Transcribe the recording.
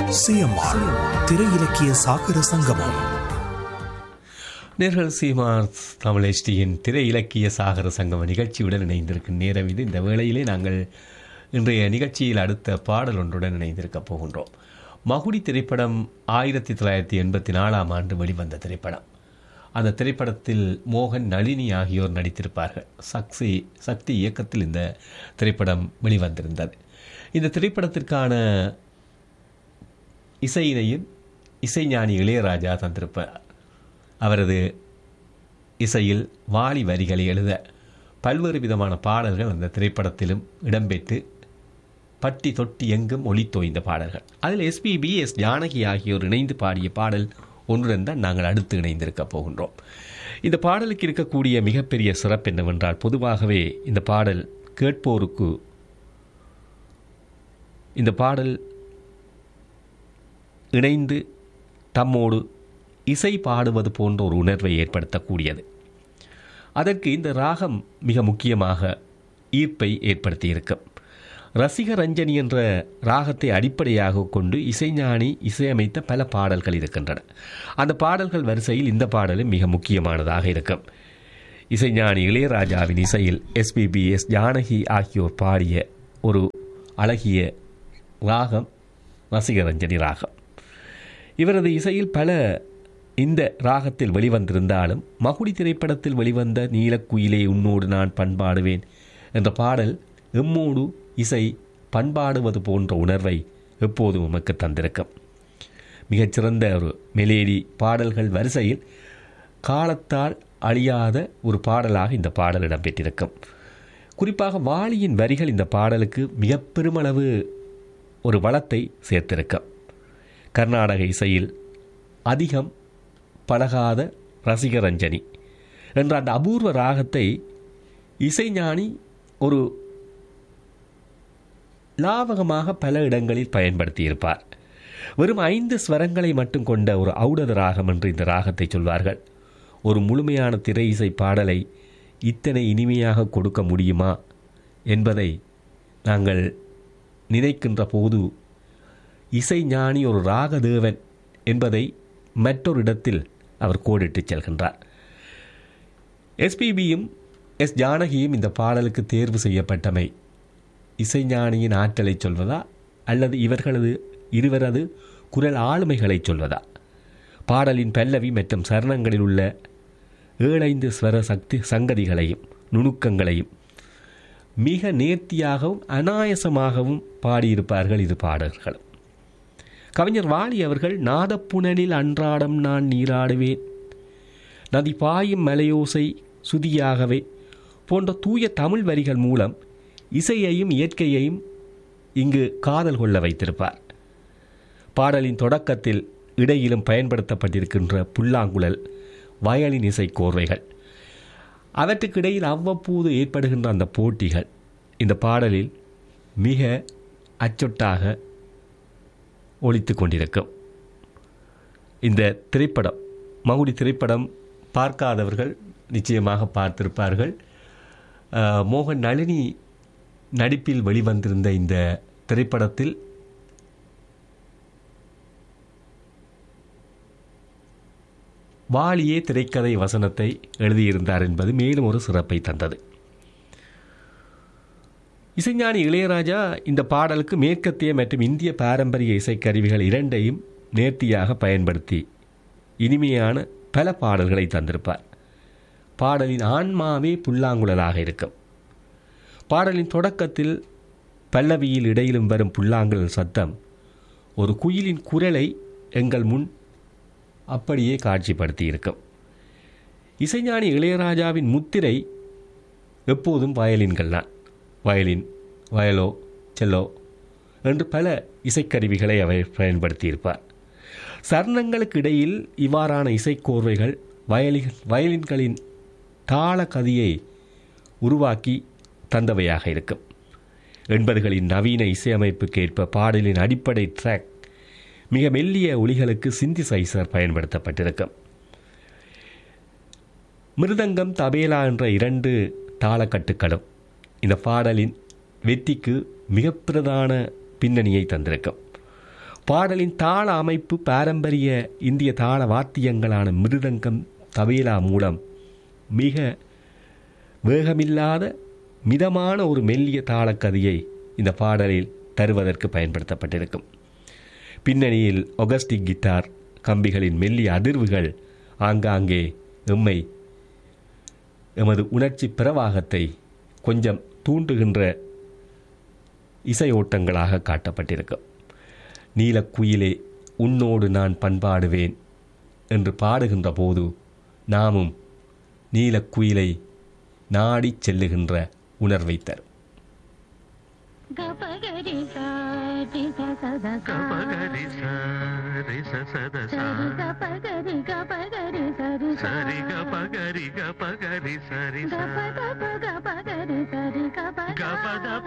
CMR திரை இலக்கிய சாகர சங்கமம் நேர்கள் சீமார் தமிழ் HDயின் திரை இலக்கிய சாகர சங்கம நிகழ்ச்சியுடன் இணைந்திருக்கும் நேரம் இது இந்த வேளையிலே நாங்கள் இன்றைய நிகழ்ச்சியில் அடுத்த பாடல் ஒன்றுடன் இணைந்திருக்கப் போகின்றோம் மகுடி திரைப்படம் ஆயிரத்தி தொள்ளாயிரத்தி எண்பத்தி நாலாம் ஆண்டு வெளிவந்த திரைப்படம் அந்த திரைப்படத்தில் மோகன் நளினி ஆகியோர் நடித்திருப்பார்கள் சக்தி சக்தி இயக்கத்தில் இந்த திரைப்படம் வெளிவந்திருந்தது இந்த திரைப்படத்திற்கான இசையினையும் இசைஞானி இளையராஜா தந்திருப்பார் அவரது இசையில் வாலி வரிகளை எழுத பல்வேறு விதமான பாடல்கள் அந்த திரைப்படத்திலும் இடம்பெற்று பட்டி தொட்டி எங்கும் ஒளித்தோய்ந்த பாடல்கள் அதில் எஸ்பிபி எஸ் ஜானகி ஆகியோர் இணைந்து பாடிய பாடல் ஒன்றுடன் தான் நாங்கள் அடுத்து இணைந்திருக்க போகின்றோம் இந்த பாடலுக்கு இருக்கக்கூடிய மிகப்பெரிய சிறப்பு என்னவென்றால் பொதுவாகவே இந்த பாடல் கேட்போருக்கு இந்த பாடல் இணைந்து தம்மோடு இசை பாடுவது போன்ற ஒரு உணர்வை ஏற்படுத்தக்கூடியது அதற்கு இந்த ராகம் மிக முக்கியமாக ஈர்ப்பை ஏற்படுத்தியிருக்கும் ரசிக ரஞ்சனி என்ற ராகத்தை அடிப்படையாக கொண்டு இசைஞானி இசையமைத்த பல பாடல்கள் இருக்கின்றன அந்த பாடல்கள் வரிசையில் இந்த பாடலும் மிக முக்கியமானதாக இருக்கும் இசைஞானி இளையராஜாவின் இசையில் எஸ்பிபி எஸ் ஜானகி ஆகியோர் பாடிய ஒரு அழகிய ராகம் ரசிகரஞ்சனி ராகம் இவரது இசையில் பல இந்த ராகத்தில் வெளிவந்திருந்தாலும் மகுடி திரைப்படத்தில் வெளிவந்த நீலக்குயிலே உன்னோடு நான் பண்பாடுவேன் என்ற பாடல் எம்மோடு இசை பண்பாடுவது போன்ற உணர்வை எப்போதும் உமக்கு தந்திருக்கும் மிகச்சிறந்த ஒரு மெலேடி பாடல்கள் வரிசையில் காலத்தால் அழியாத ஒரு பாடலாக இந்த பாடல் இடம்பெற்றிருக்கும் குறிப்பாக வாலியின் வரிகள் இந்த பாடலுக்கு மிக பெருமளவு ஒரு வளத்தை சேர்த்திருக்கும் கர்நாடக இசையில் அதிகம் பழகாத ரசிகரஞ்சனி என்ற அந்த அபூர்வ ராகத்தை இசைஞானி ஒரு லாவகமாக பல இடங்களில் பயன்படுத்தியிருப்பார் வெறும் ஐந்து ஸ்வரங்களை மட்டும் கொண்ட ஒரு ஔடத ராகம் என்று இந்த ராகத்தை சொல்வார்கள் ஒரு முழுமையான திரை இசை பாடலை இத்தனை இனிமையாக கொடுக்க முடியுமா என்பதை நாங்கள் நினைக்கின்ற போது இசைஞானி ஒரு ராகதேவன் என்பதை மற்றொரு இடத்தில் அவர் கோடிட்டுச் செல்கின்றார் எஸ்பிபியும் எஸ் ஜானகியும் இந்த பாடலுக்கு தேர்வு செய்யப்பட்டமை இசைஞானியின் ஆற்றலை சொல்வதா அல்லது இவர்களது இருவரது குரல் ஆளுமைகளை சொல்வதா பாடலின் பல்லவி மற்றும் சரணங்களில் உள்ள ஏழைந்து ஸ்வர சக்தி சங்கதிகளையும் நுணுக்கங்களையும் மிக நேர்த்தியாகவும் அனாயசமாகவும் பாடியிருப்பார்கள் இது பாடல்களும் கவிஞர் வாலி அவர்கள் நாதப்புணலில் அன்றாடம் நான் நீராடுவேன் நதி பாயும் மலையோசை சுதியாகவே போன்ற தூய தமிழ் வரிகள் மூலம் இசையையும் இயற்கையையும் இங்கு காதல் கொள்ள வைத்திருப்பார் பாடலின் தொடக்கத்தில் இடையிலும் பயன்படுத்தப்பட்டிருக்கின்ற புல்லாங்குழல் வயலின் இசை கோர்வைகள் அவற்றுக்கிடையில் அவ்வப்போது ஏற்படுகின்ற அந்த போட்டிகள் இந்த பாடலில் மிக அச்சொட்டாக ஒழித்து கொண்டிருக்கும் இந்த திரைப்படம் மகுடி திரைப்படம் பார்க்காதவர்கள் நிச்சயமாக பார்த்திருப்பார்கள் அஹ், மோகன் நளினி நடிப்பில் வெளிவந்திருந்த இந்த திரைப்படத்தில் வாலியே திரைக்கதை வசனத்தை எழுதியிருந்தார் என்பது மேலும் ஒரு சிறப்பை தந்தது இசைஞானி இளையராஜா இந்த பாடலுக்கு மேற்கத்திய மற்றும் இந்திய பாரம்பரிய இசைக்கருவிகள் இரண்டையும் நேர்த்தியாக பயன்படுத்தி இனிமையான பல பாடல்களை தந்திருப்பார் பாடலின் ஆன்மாவே புல்லாங்குழலாக இருக்கும் பாடலின் தொடக்கத்தில் பல்லவியில் இடையிலும் வரும் புல்லாங்குழல் சத்தம் ஒரு குயிலின் குரலை எங்கள் முன் அப்படியே காட்சிப்படுத்தி இருக்கும் இசைஞானி இளையராஜாவின் முத்திரை எப்போதும் வயலின்கள் தான் வயலின் வயலோ செல்லோ என்று பல இசைக்கருவிகளை அவர் பயன்படுத்தியிருப்பார் சரணங்களுக்கு இடையில் இவ்வாறான இசைக்கோர்வைகள் வயலின் வயலின்களின் தாள கதியை உருவாக்கி தந்தவையாக இருக்கும் எண்பதுகளின் நவீன இசையமைப்புக்கு ஏற்ப பாடலின் அடிப்படை ட்ராக் மிக மெல்லிய ஒலிகளுக்கு சிந்திசைசர் பயன்படுத்தப்பட்டிருக்கும் மிருதங்கம் தபேலா என்ற இரண்டு தாளக்கட்டுகளும் இந்த பாடலின் வெற்றிக்கு மிக பிரதான பின்னணியை தந்திருக்கும் பாடலின் தாள அமைப்பு பாரம்பரிய இந்திய தாள வாத்தியங்களான மிருதங்கம் தபேலா மூலம் மிக வேகமில்லாத மிதமான ஒரு மெல்லிய தாளக்கதியை இந்த பாடலில் தருவதற்கு பயன்படுத்தப்பட்டிருக்கும் பின்னணியில் ஒகஸ்டிக் கிட்டார் கம்பிகளின் மெல்லிய அதிர்வுகள் ஆங்காங்கே எம்மை எமது உணர்ச்சி பிரவாகத்தை கொஞ்சம் தூண்டுகின்ற இசையோட்டங்களாக காட்டப்பட்டிருக்கும் நீலக்குயிலே உன்னோடு நான் பண்பாடுவேன் என்று பாடுகின்ற போது நாமும் நீலக்குயிலை நாடிச் செல்லுகின்ற உணர்வை தரும் గపగరి సాటి సద గపగరి సరి సద సరి గపగరి గపగరి సరి సరి గపగరి గపగరి సరి గప గప గపగరి సరి గప గప గప